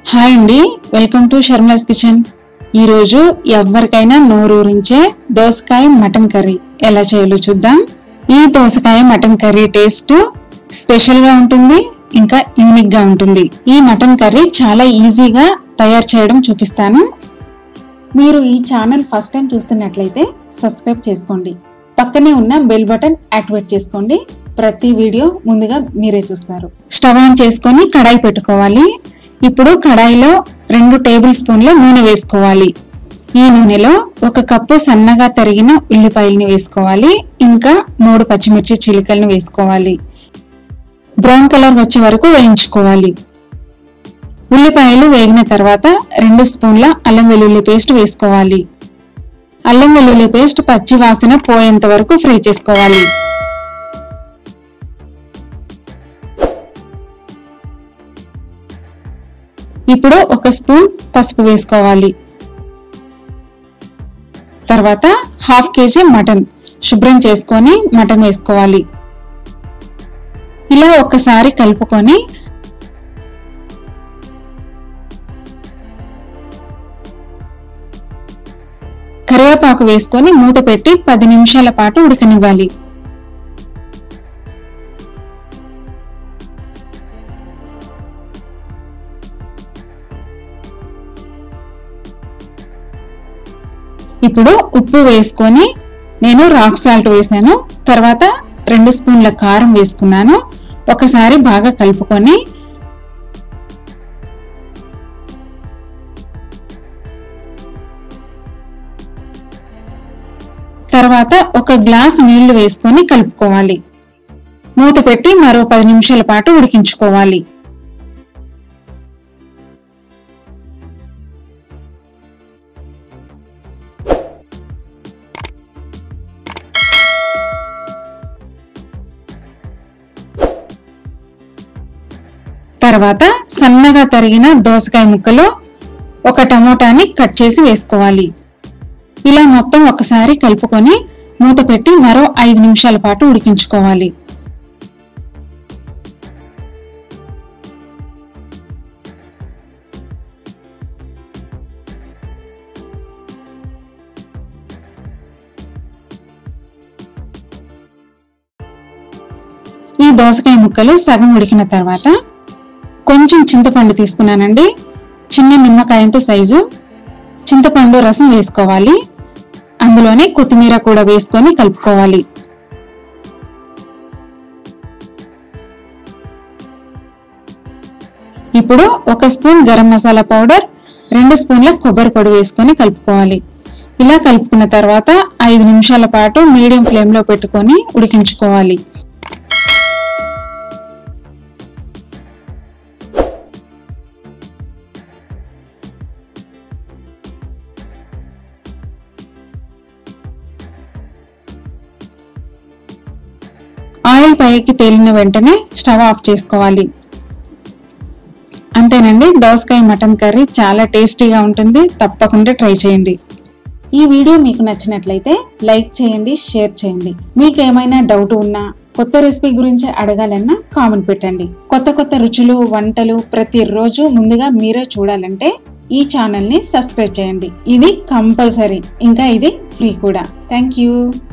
hi అండి welcome to శర్మలాస్ kitchen ఈరోజు ఎవరికైనా నోరూరించే దోసకాయ మటన్ కర్రీ ఎలా చేయాలో చూద్దాం ఈ దోసకాయ మటన్ కర్రీ టేస్ట్ స్పెషల్ గా ఉంటుంది ఇంకా యూనిక్ గా ఉంటుంది ఈ మటన్ కర్రీ చాలా ఈజీగా తయారు చేయడం చూపిస్తాను మీరు ఈ ఛానల్ ఫస్ట్ టైం చూస్తున్నట్లయితే సబ్స్క్రైబ్ చేసుకోండి పక్కనే ఉన్న బెల్ బటన్ యాక్టివేట్ చేసుకోండి ప్రతి వీడియో ముందుగా మీరే చూస్తారు స్టవ్ ఆన్ చేసుకొని కడాయి పెట్టుకోవాలి ఇప్పుడు కడాయిలో రెండు టేబుల్ స్పూన్ల నూనె వేసుకోవాలి ఈ నూనెలో ఒక కప్పు సన్నగా తరిగిన ఉల్లిపాయల్ని వేసుకోవాలి ఇంకా మూడు పచ్చిమిర్చి చిలికలను వేసుకోవాలి బ్రౌన్ కలర్ వచ్చే వరకు వేయించుకోవాలి ఉల్లిపాయలు వేగిన తర్వాత రెండు స్పూన్ల అల్లం వెల్లుల్లి పేస్ట్ వేసుకోవాలి అల్లం వెల్లుల్లి పేస్ట్ పచ్చి వాసన పోయేంత వరకు ఫ్రై చేసుకోవాలి ఇప్పుడు ఒక స్పూన్ పసుపు వేసుకోవాలి తర్వాత హాఫ్ కేజీ మటన్ శుభ్రం చేసుకొని మటన్ వేసుకోవాలి ఇలా ఒక్కసారి కలుపుకొని కరివేపాకు వేసుకొని మూత పెట్టి పది నిమిషాల పాటు ఉడకనివ్వాలి ఇప్పుడు ఉప్పు వేసుకొని నేను రాక్ సాల్ట్ వేసాను తర్వాత రెండు స్పూన్ల కారం వేసుకున్నాను ఒకసారి బాగా కలుపుకొని తర్వాత ఒక గ్లాస్ నీళ్లు వేసుకొని కలుపుకోవాలి మూత పెట్టి మరో పది నిమిషాల పాటు ఉడికించుకోవాలి తర్వాత సన్నగా తరిగిన దోసకాయ ముక్కలు ఒక టమోటాని కట్ చేసి వేసుకోవాలి ఇలా మొత్తం ఒకసారి కలుపుకొని మూత పెట్టి మరో ఐదు నిమిషాల పాటు ఉడికించుకోవాలి ఈ దోసకాయ ముక్కలు సగం ఉడికిన తర్వాత కొంచెం చింతపండు తీసుకున్నానండి చిన్న నిమ్మకాయంత సైజు చింతపండు రసం వేసుకోవాలి అందులోనే కొత్తిమీర కూడా వేసుకొని కలుపుకోవాలి ఇప్పుడు ఒక స్పూన్ గరం మసాలా పౌడర్ రెండు స్పూన్ల కొబ్బరి పొడి వేసుకొని కలుపుకోవాలి ఇలా కలుపుకున్న తర్వాత ఐదు నిమిషాల పాటు మీడియం ఫ్లేమ్ లో పెట్టుకొని ఉడికించుకోవాలి ఆయిల్ పైకి తేలిన వెంటనే స్టవ్ ఆఫ్ చేసుకోవాలి అంతేనండి దోసకాయ మటన్ కర్రీ చాలా టేస్టీగా ఉంటుంది తప్పకుండా ట్రై చేయండి ఈ వీడియో మీకు నచ్చినట్లయితే లైక్ చేయండి షేర్ చేయండి మీకు ఏమైనా డౌట్ ఉన్నా కొత్త రెసిపీ గురించి అడగాలన్నా కామెంట్ పెట్టండి కొత్త కొత్త రుచులు వంటలు ప్రతిరోజు ముందుగా మీరే చూడాలంటే ఈ ఛానల్ని సబ్స్క్రైబ్ చేయండి ఇది కంపల్సరీ ఇంకా ఇది ఫ్రీ కూడా థ్యాంక్ యూ